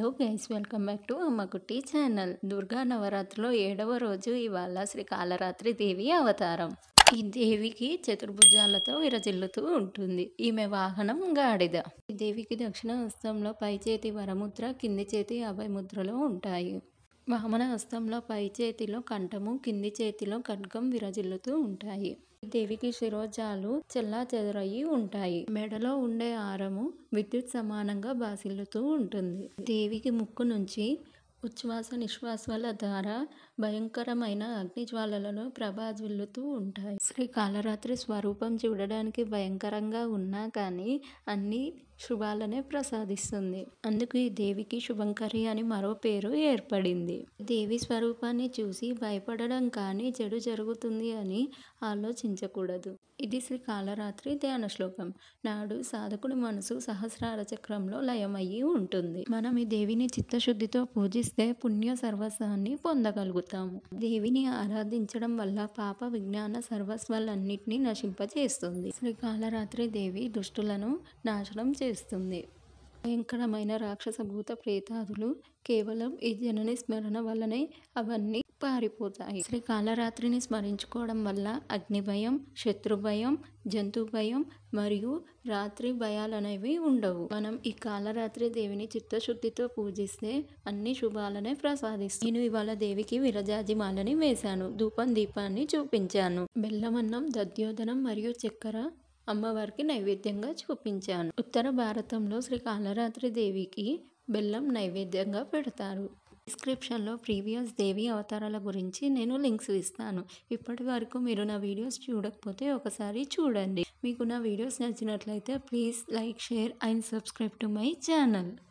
hello guys welcome back to Amma Kutti channel Durga నవరాత్రిలో ఏడవ రోజు ఇవాళ శ్రీ కాళరాత్రి దేవి అవతారం ఈ దేవికి చతుర్భుజాలతో విరజిల్లుతూ ఉంటుంది ఈమె వాహనం గాడిద ఈ దేవికి దక్షిణ హస్తంలో పై చేతి వరముద్ర కింది చేతి అభయముద్రలో ఉంటాయి వామన హస్తంలో పై చేతిలో కంఠము కింది చేతిలో ఖడ్గం విరజిల్లుతూ ఉంటాయి దేవికి శిరోజాలు చెల్లా చెదరయి ఉంటాయి మెడలో ఉండే హారము విద్యుత్ సమానంగా బాసిల్లుతూ ఉంటుంది దేవికి ముక్కు నుంచి ఉచ్ఛ్వాస నిశ్వాసాల ద్వారా భయంకరమైన అగ్ని జ్వాలలలో ప్రభాజిల్లుతూ ఉంటాయి శ్రీ కాళరాత్రి స్వరూపం చూడడానికి భయంకరంగా ఉన్నా కానీ అన్ని శుభాలనే ప్రసాదిస్తుంది అందుకు ఈ దేవికి శుభంకరి అని మరో పేరు ఏర్పడింది దేవి స్వరూపాన్ని చూసి భయపడడం కానీ చెడు జరుగుతుంది అని ఆలోచించకూడదు ఇది శ్రీ కాళరాత్రి ధ్యాన శ్లోకం నాడు సాధకుడి మనసు సహస్రార చక్రంలో లయమయ్యి ఉంటుంది మనం ఈ దేవిని చిత్తశుద్ధితో పూజిస్తే పుణ్య సర్వస్వాన్ని పొందగలుగుతాము దేవిని ఆరాధించడం వల్ల పాప విజ్ఞాన సర్వస్వాలన్నింటినీ నశింపచేస్తుంది శ్రీ కాళరాత్రి దేవి దుష్టులను నాశనం చేస్తుంది భయంకరమైన రాక్షస భూత ప్రేతాదులు కేవలం ఈ జనని స్మరణ వల్లనే అవన్నీ పారిపోతాయి శ్రీ కాళరాత్రిని స్మరించుకోవడం వల్ల అగ్ని భయం శత్రు భయం జంతు భయం మరియు రాత్రి భయాలనేవి ఉండవు మనం ఈ కాళరాత్రి దేవిని చిత్తశుద్ధితో పూజిస్తే అన్ని శుభాలనే ప్రసాదిస్తుంది నేను ఇవాళ దేవికి విరజాజిమాలని వేశాను ధూపం దీపాన్ని చూపించాను బెల్లమన్నం దద్యోదనం మరియు చక్కెర అమ్మవారికి నైవేద్యంగా చూపించాను ఉత్తర భారతంలో శ్రీ కాళరాత్రి దేవికి బెల్లం నైవేద్యంగా పెడతారు డిస్క్రిప్షన్లో ప్రీవియస్ దేవి అవతారాల గురించి నేను లింక్స్ ఇస్తాను ఇప్పటి వరకు మీరు నా వీడియోస్ చూడకపోతే ఒకసారి చూడండి మీకు నా వీడియోస్ నచ్చినట్లయితే please like share and subscribe to my channel